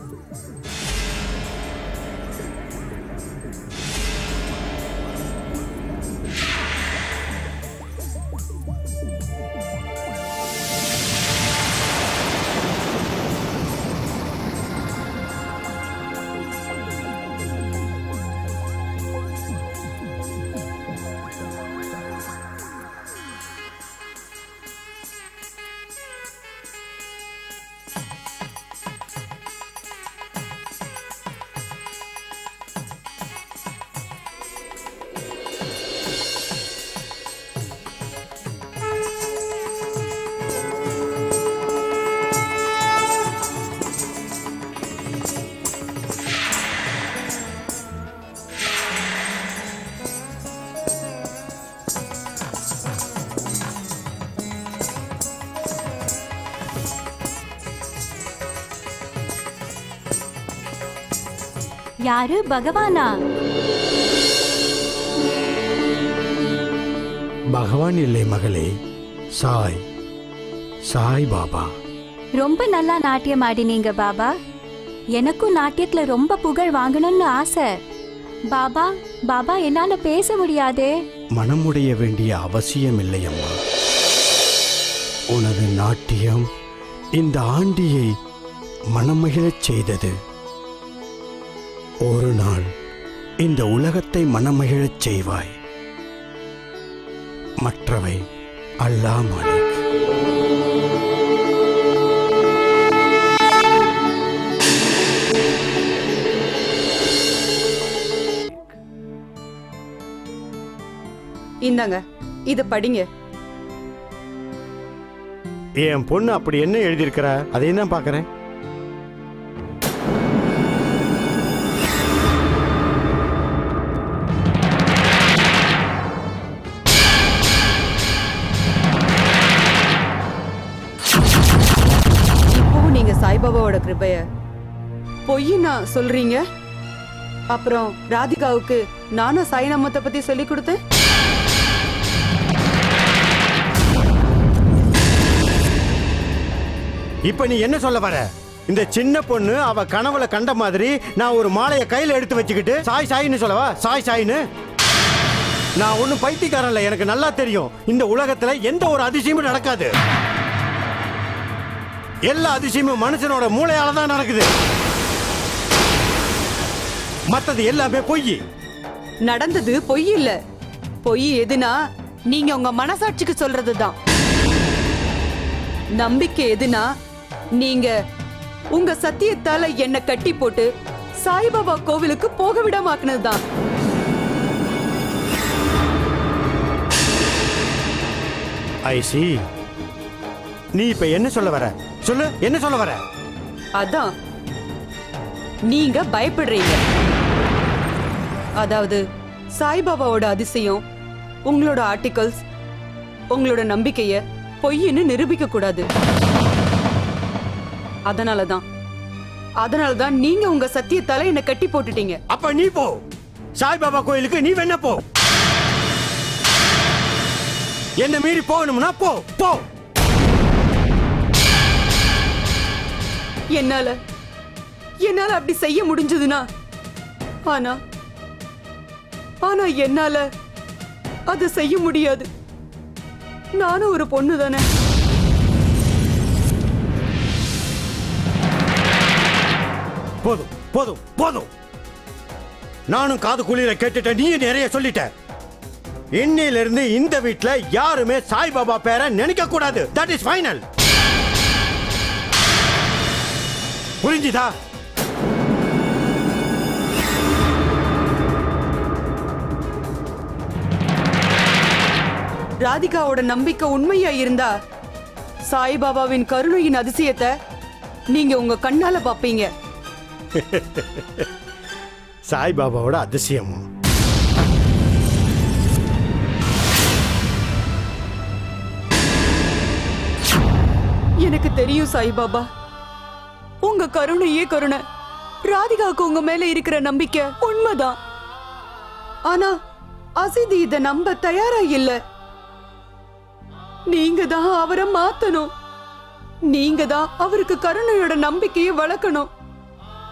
யாரு பகவானா பகவான் இல்லை மகளே சாய் சாய் பாபா ரொம்ப நல்லா நாட்டியம் ஆடினீங்க பாபா எனக்கும் நாட்டியத்துல ரொம்ப புகழ் வாங்கணும்னு ஆசை பாபா பாபா என்னால பேச முடியாதே மனமுடைய வேண்டிய அவசியமில்லை அம்மா உனது நாட்டியம் இந்த ஆண்டியை மனமகிழச் செய்தது ஒரு நாள் இந்த உலகத்தை மனமகிழச் செய்வாய் மற்றவை அல்லாஹ் மாலிக் இந்தாங்க இத படிங்க என் பொண்ணு அப்படி என்ன எழுதியிருக்கிறா அதையும் தான் பார்க்கறேன் இப்பவும் நீங்க சாய்பாபாவோட கிருபைய பொய்னா சொல்றீங்க அப்புறம் ராதிகாவுக்கு நானும் சாய்நாமத்தை பத்தி சொல்லி கொடுத்தேன் இப்ப நீ என்ன சொல்ல வர இந்த சின்ன பொண்ணு அவ கனவுல கண்ட மாதிரி நான் ஒரு மாலையை கையில எடுத்து வச்சுக்கிட்டு சாய் சாயின்னு சொல்லவா சாய் சாயின்னு நான் ஒன்றும் பைத்தியக்காரன் இல்லை எனக்கு நல்லா தெரியும் இந்த உலகத்துல எந்த ஒரு அதிசயமும் நடக்காது எல்லா அதிசயமும் மனுஷனோட மூளையால தான் நடக்குது மத்தது எல்லாமே பொய் நடந்தது பொய் இல்ல பொய் எதுனா நீங்க உங்க மனசாட்சிக்கு சொல்றதுதான் நம்பிக்கை எதுனா நீங்க உங்க சத்தியத்தால என்ன கட்டி போட்டு சாய்பாபா கோவிலுக்கு போக விடாமாக்குனதுதான் ஐ சி நீ இப்ப என்ன சொல்ல வர சொல்லு என்ன சொல்ல வர அதான் நீங்க பயப்படுறீங்க அதாவது சாய்பாபாவோட அதிசயம் உங்களோட ஆர்டிகல்ஸ் உங்களோட நம்பிக்கைய பொய்ன்னு நிரூபிக்க கூடாது அதனாலதான் அதனாலதான் நீங்க உங்க சத்தியத்தால என்ன கட்டி போட்டுட்டீங்க அப்ப நீ போ சாய்பாபா கோயிலுக்கு நீ வேணா போ என்ன மீறி போகணும்னா போ போ என்னால என்னால அப்படி செய்ய முடிஞ்சதுன்னா ஆனா ஆனா என்னால அதை செய்ய முடியாது நானும் ஒரு பொண்ணு தானே போதும் போதும் போதும் நானும் காது குளிர கேட்டுட்டேன் நீயும் நிறைய சொல்லிட்ட இன்னையில இருந்து இந்த வீட்ல யாருமே சாய்பாபா பேரை நினைக்க கூடாது தட் இஸ் ஃபைனல் புரிஞ்சுதா ராதிகாவோட நம்பிக்கை உண்மையா இருந்தா சாய்பாபாவின் கருணையின் அதிசயத்தை நீங்க உங்க கண்ணால பாப்பீங்க சாய்பாபாவோட அதிசயம் எனக்கு தெரியும் சாய்பாபா உங்க கருணையே கருணை ராதிகாவுக்கு உங்க மேல இருக்கிற நம்பிக்கை உண்மைதான் ஆனா அசிதி இத நம்ப தயாரா இல்ல நீங்க தான் அவரை மாத்தணும் நீங்க தான் அவருக்கு கருணையோட நம்பிக்கையை வளர்க்கணும்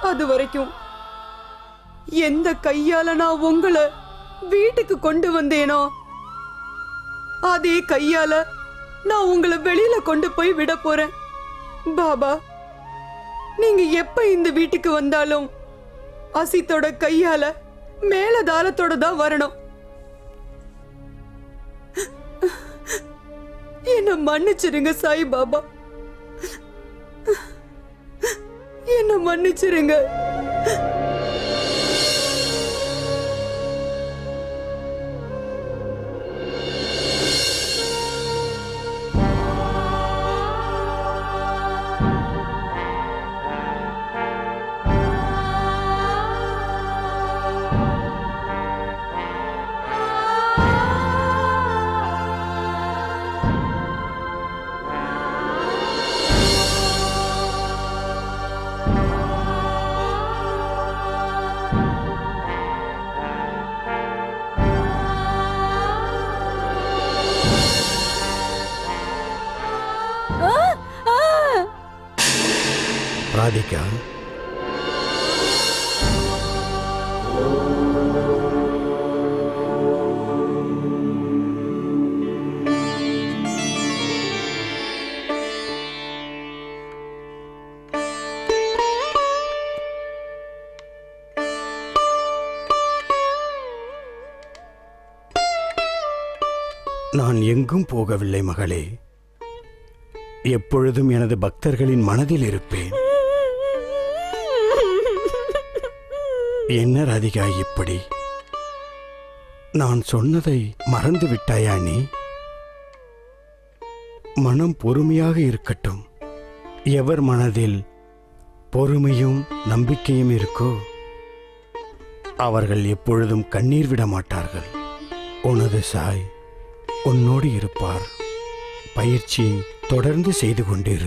அது வரைக்கும் எந்த கையால நான் உங்களை வீட்டுக்கு கொண்டு வந்தேனோ அதே கையால நான் உங்களை வெளியில கொண்டு போய் விட போறேன் பாபா நீங்க எப்ப இந்த வீட்டுக்கு வந்தாலும் அசித்தோட கையால மேல தாளத்தோட தான் வரணும் என்ன மன்னிச்சிருங்க சாய் பாபா என்ன மன்னிச்சிருங்க ராதிகா நான் எங்கும் போகவில்லை மகளே எப்பொழுதும் எனது பக்தர்களின் மனதில் இருப்பேன் என்ன ராதிகா இப்படி நான் சொன்னதை மறந்து விட்டாயா நீ மனம் பொறுமையாக இருக்கட்டும் எவர் மனதில் பொறுமையும் நம்பிக்கையும் இருக்கோ அவர்கள் எப்பொழுதும் கண்ணீர் விட மாட்டார்கள் உனது சாய் உன்னோடு இருப்பார் பயிற்சி தொடர்ந்து செய்து கொண்டிரு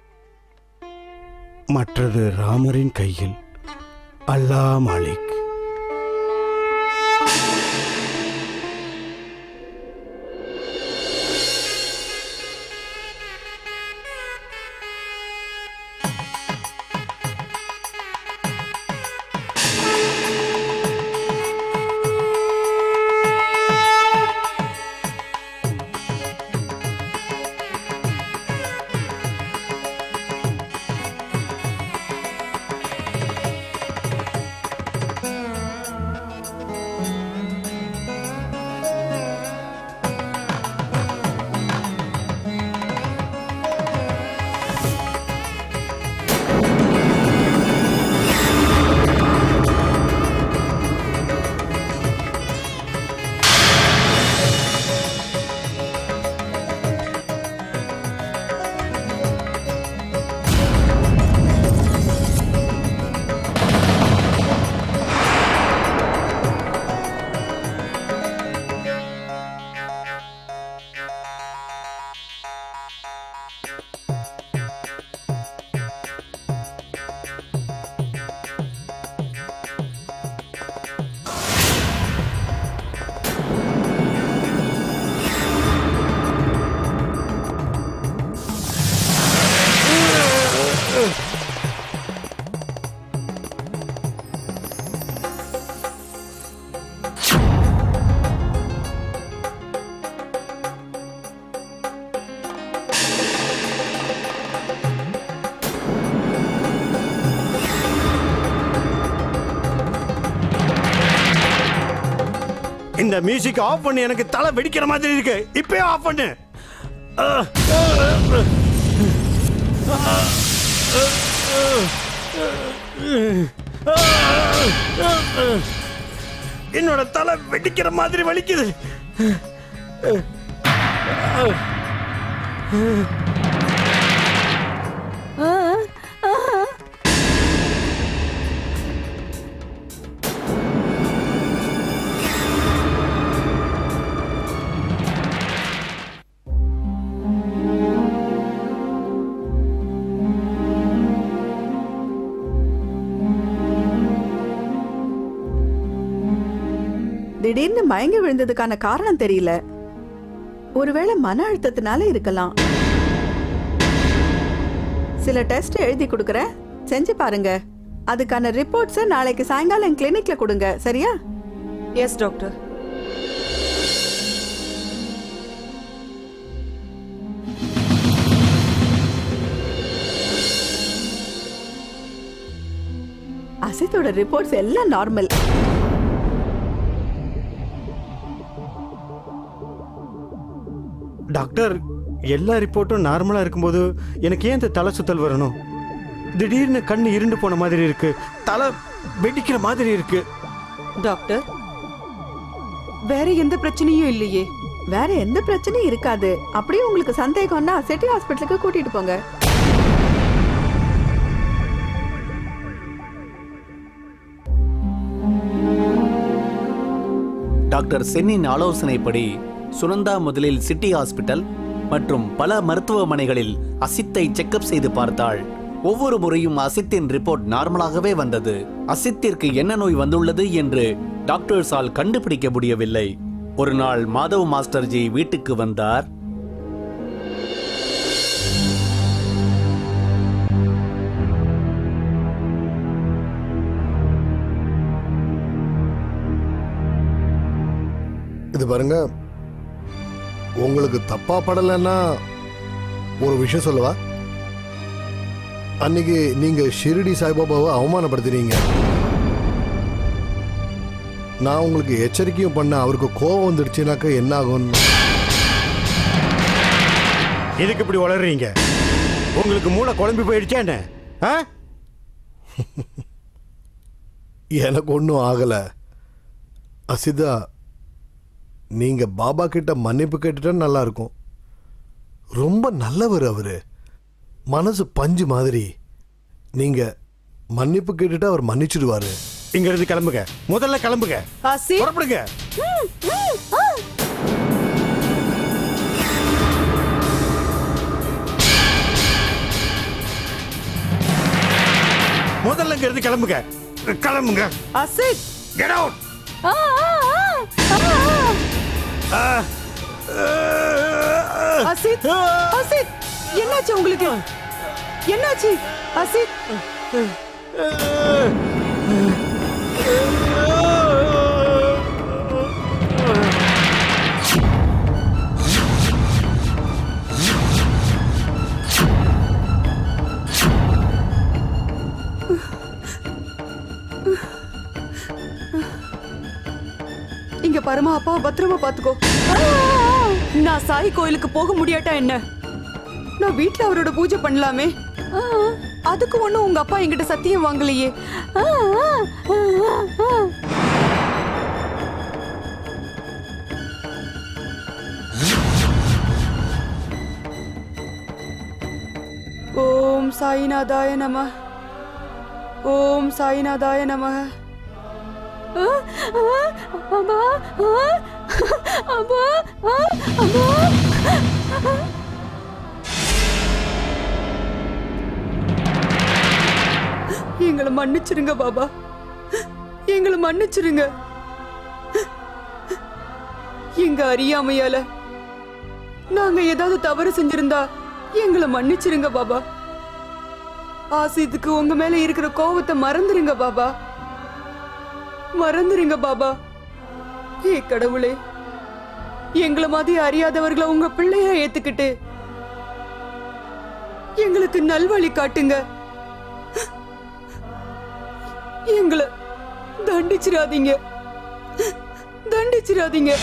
மற்றது ராமரின் கையில் அல்லா மாலிக் இந்த மியூசிக் ஆஃப் பண்ணு எனக்கு தலை வெடிக்கிற மாதிரி இருக்கு இப்பயே ஆஃப் பண்ணு என்னோட தலை வெடிக்கிற மாதிரி வலிக்குது திடீர்னு மயங்கி விழுந்ததுக்கான காரணம் தெரியல ஒருவேளை மன அழுத்தத்தினால இருக்கலாம் சில டெஸ்ட் எழுதி கொடுக்கறேன் செஞ்சு பாருங்க அதுக்கான ரிப்போர்ட்ஸை நாளைக்கு சாயங்காலம் என் கிளினிக்ல கொடுங்க சரியா எஸ் டாக்டர் அசித்தோட ரிப்போர்ட்ஸ் எல்லாம் நார்மல் டாக்டர் எல்லா ரிப்போர்ட்டும் நார்மலா இருக்கும்போது எனக்கு ஏன் இந்த தலை சுத்தல் வரணும் திடீர்னு கண்ணு இருண்டு போன மாதிரி இருக்கு தலை வெடிக்கிற மாதிரி இருக்கு டாக்டர் வேற எந்த பிரச்சனையும் இல்லையே வேற எந்த பிரச்சனையும் இருக்காது அப்படியே உங்களுக்கு சந்தேகம்னா சிட்டி ஹாஸ்பிட்டலுக்கு கூட்டிட்டு போங்க டாக்டர் சென்னின் ஆலோசனைப்படி சுனந்தா முதலில் சிட்டி ஹாஸ்பிட்டல் மற்றும் பல மருத்துவமனைகளில் அசித்தை செக்கப் செய்து பார்த்தாள் ஒவ்வொரு முறையும் அசித்தின் ரிப்போர்ட் நார்மலாகவே வந்தது அசித்திற்கு என்ன நோய் வந்துள்ளது என்று டாக்டர்ஸால் கண்டுபிடிக்க முடியவில்லை ஒரு நாள் மாதவ் மாஸ்டர்ஜி வீட்டுக்கு வந்தார் இது பாருங்க உங்களுக்கு தப்பா படலைன்னா ஒரு விஷயம் சொல்லவா அன்னைக்கு நீங்க ஷிரடி சாய்பாபாவை அவமானப்படுத்துறீங்க நான் உங்களுக்கு எச்சரிக்கையும் பண்ண அவருக்கு கோவம் வந்துடுச்சுனாக்கா என்ன ஆகும்னு எதுக்கு இப்படி வளர்றீங்க உங்களுக்கு மூளை குழம்பி போயிடுச்சா என்ன ஆ? எனக்கு ஒன்றும் ஆகல அசிதா நீங்க பாபா கிட்ட மன்னிப்பு கேட்டுட்டா நல்லா இருக்கும் ரொம்ப நல்லவர் அவரு மனசு பஞ்சு மாதிரி நீங்க மன்னிப்பு கேட்டுட்டு அவர் மன்னிச்சிடுவாரு இங்க இருந்து கிளம்புங்க முதல்ல கிளம்புங்க ஆசி புறப்படுங்க முதல்ல இங்க இருந்து கிளம்புங்க கிளம்புங்க அசித் கெட் அவுட் ஆ, ஆ, ஆ, ஆ. அசித் அசித் என்னாச்சு உங்களுக்கு என்னாச்சு அசித் இங்க பரமா அப்பா பத்திரமா பாத்துக்கோ நான் சாய் கோயிலுக்கு போக முடியாட்டா என்ன நான் வீட்ல அவரோட பூஜை பண்ணலாமே அதுக்கு ஒண்ணும் உங்க அப்பா என்கிட்ட சத்தியம் வாங்கலையே ஆ, ஆ, ஆ, ஆ. ஓம் சாய்நாதாய நம ஓம் சாய்நாதாய நம ஆ, ஆ, அப்பா, ஆ, அப்பா, ஆ, அப்பா. எங்களை மன்னிச்சிருங்க பாபா எங்களை மன்னிச்சிருங்க எங்க அறியாமையால நாங்க ஏதாவது தவறு செஞ்சிருந்தா எங்களை மன்னிச்சிருங்க பாபா ஆசித்துக்கு உங்க மேல இருக்கிற கோவத்தை மறந்துருங்க பாபா மறந்துருங்க பாபா ஏ கடவுளே எங்களை மாதிரி அறியாதவர்களை உங்க பிள்ளையா ஏத்துக்கிட்டு எங்களுக்கு நல்வழி காட்டுங்க எங்களை தண்டிச்சிடாதீங்க தண்டிச்சிடாதீங்க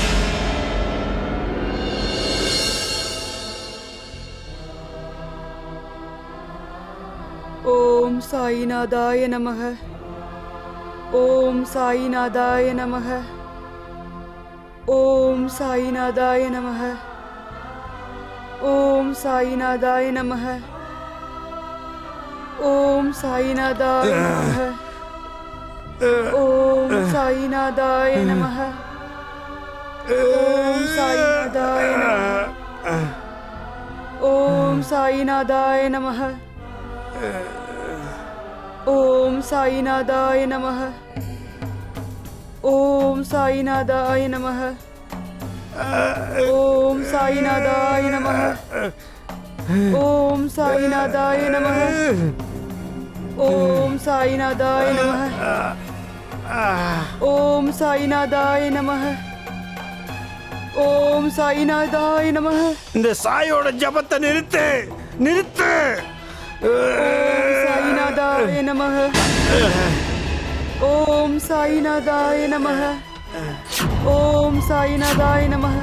ஓம் சாய்நாதாய நமக ஓம் சாய்நாதாய நமக ஓம் சாய்நாதாய நமக ஓம் சாய்நாதாய நமக ஓம் சாய்நாதாய நமக ஓம் சாய்நாதாய நமக ஓம் சாய்நாதாய நமக ஓம் சாய்நாதாய நமக ஓம் சாய்நாதாய நமக ஓம் சாய்நாதாய நமக ஓம் சாய்நாதாய நமக ஓம் சாய்நாதாய நமக ஓம் சாய்நாதாய நமக ஓம் சாய்நாதாய நமக ஓம் சாய்நாதாய நமக இந்த சாயோட ஜபத்தை நிறுத்து நிறுத்து ஓம் சாய்நாதாய நமக ஓம் சாய்நாதாய நமக ஓம் சாய்நாதாய நமக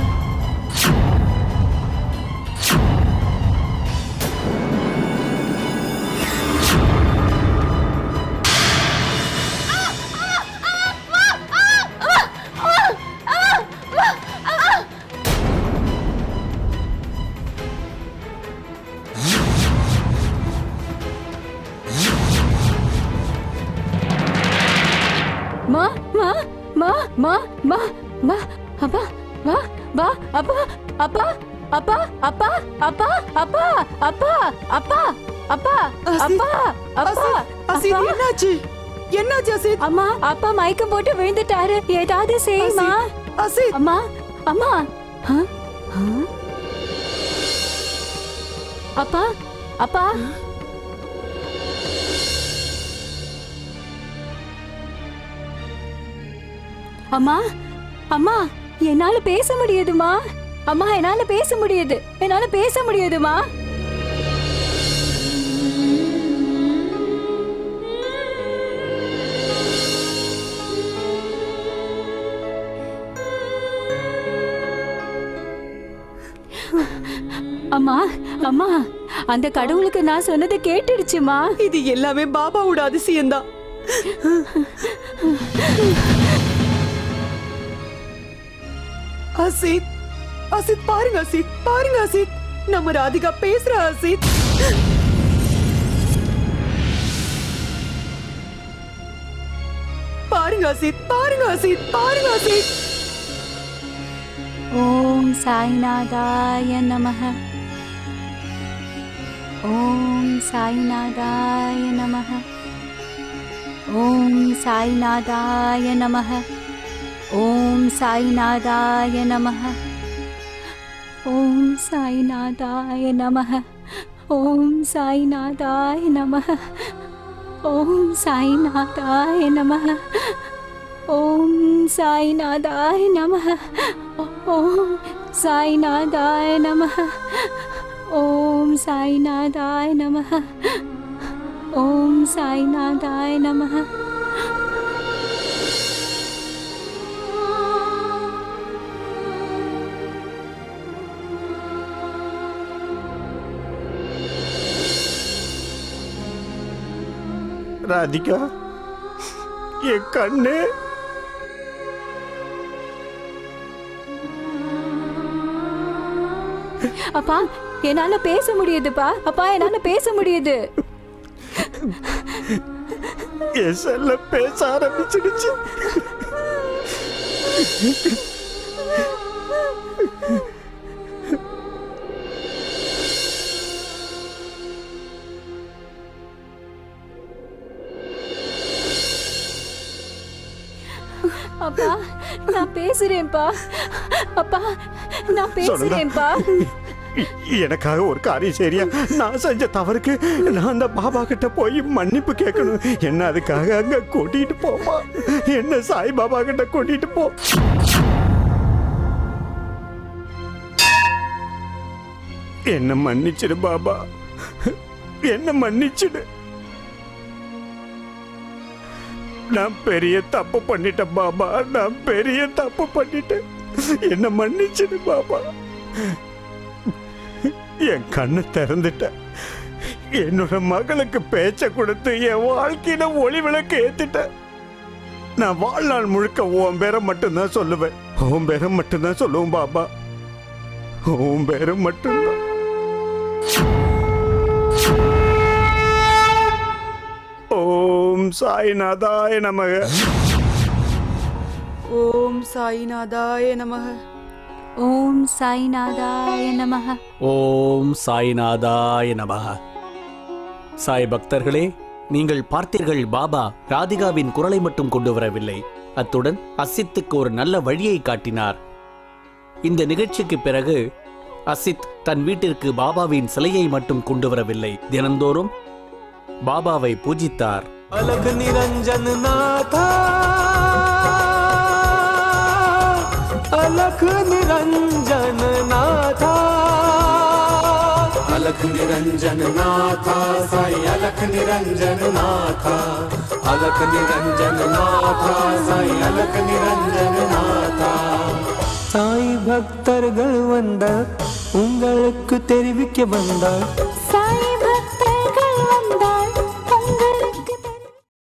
மா மா மா மா மா மா அப்பா வா வா அப்பா அப்பா அப்பா அப்பா அப்பா அப்பா அப்பா அப்பா அப்பா அப்பா அப்பா அசித் அப்பா என்னாச்சு என்னாச்சு அசித் அம்மா அப்பா மயக்கம் போட்டு விழுந்துட்டாரு ஏதாவது செய்யுமா அசித் அம்மா அம்மா ஆ? ஆ? அப்பா அப்பா அம்மா அம்மா என்னால பேச முடியுதுமா அம்மா என்னால பேச முடியுது என்னால பேச முடியுதுமா அம்மா அம்மா அந்த கடவுளுக்கு நான் சொன்னதை கேட்டுடுச்சுமா இது எல்லாமே பாபாவோட அதிசயம்தான் அசித் அசித் பாருங்க அசித் பாருங்க அசித் நம்ம ராதிகா பேசுற அசித் பாருங்க அசித் பாருங்க அசித் பாருங்க அசித் ஓம் சாய்நாதாய நமः ஓம் சாய்நாதாய நமः ஓம் சாய்நாதாய நமः ஓம் சாய்நாதாய நமः ஓம் சாய்நாதாய நமः ஓம் சாய்நாதாய நமः ஓம் சாய்நாதாய நமः ஓம் சாய்நாதாய நமः ஓம் சாய்நாதாய நமः ஓம் சாய்நாதாய நமः ஓம் சாய்நாதாய நமः ராதிகா என் கண்ணு அப்பா என்னால பேச முடியுதுப்பா அப்பா என்னால பேச முடியுது என் செல்ல பேச ஆரம்பிச்சிடுச்சு அப்பா நான் பேசுறேன்ப்பா அப்பா நான் பேசுறேன்ப்பா எனக்காக ஒரு காரியம் சரியா நான் செஞ்ச தவறுக்கு நான் அந்த பாபா கிட்ட போய் மன்னிப்பு கேட்கணும் என்ன அதுக்காக அங்க கூட்டிட்டு போமா என்ன சாய் பாபா கிட்ட கூட்டிட்டு போ என்ன மன்னிச்சிடு பாபா என்ன மன்னிச்சிடு நான் பெரிய தப்பு பண்ணிட்டேன் பாபா நான் பெரிய தப்பு பண்ணிட்டேன் என்ன மன்னிச்சிடு பாபா என் கண்ணை திறந்துட்டேன் என்னோட மகளுக்கு பேச்ச கொடுத்து என் வாழ்க்கையில ஒளி விளக்கு ஏத்திட்டேன் நான் வாழ்நாள் முழுக்க உன் பேரை மட்டும்தான் சொல்லுவேன் உன் பேரை மட்டும்தான் சொல்லுவேன் பாபா உன் பேரை மட்டும்தான் ஓம் சாய்நாதாய நமக ஓம் சாய்நாதாய நமக ஓம் சாய்நாதாய நமः ஓம் சாய்நாதாய நமः சாய் பக்தர்களே நீங்கள் பார்த்தீர்கள் பாபா ராதிகாவின் குரலை மட்டும் கொண்டு வரவில்லை அத்துடன் அசித்துக்கு ஒரு நல்ல வழியை காட்டினார் இந்த நிகழ்ச்சிக்கு பிறகு அசித் தன் வீட்டிற்கு பாபாவின் சிலையை மட்டும் கொண்டு வரவில்லை தினந்தோறும் பாபாவை பூஜித்தார் अलग निरंजन नाथा अलग निरंजन नाथा अलग निरंजन नाथा साई अलग निरंजन नाथा अलग निरंजन नाथा साई अलग निरंजन नाथा சாய் பக்தர்கள் வந்த உங்களுக்கு தெரிவிக்க வந்தார்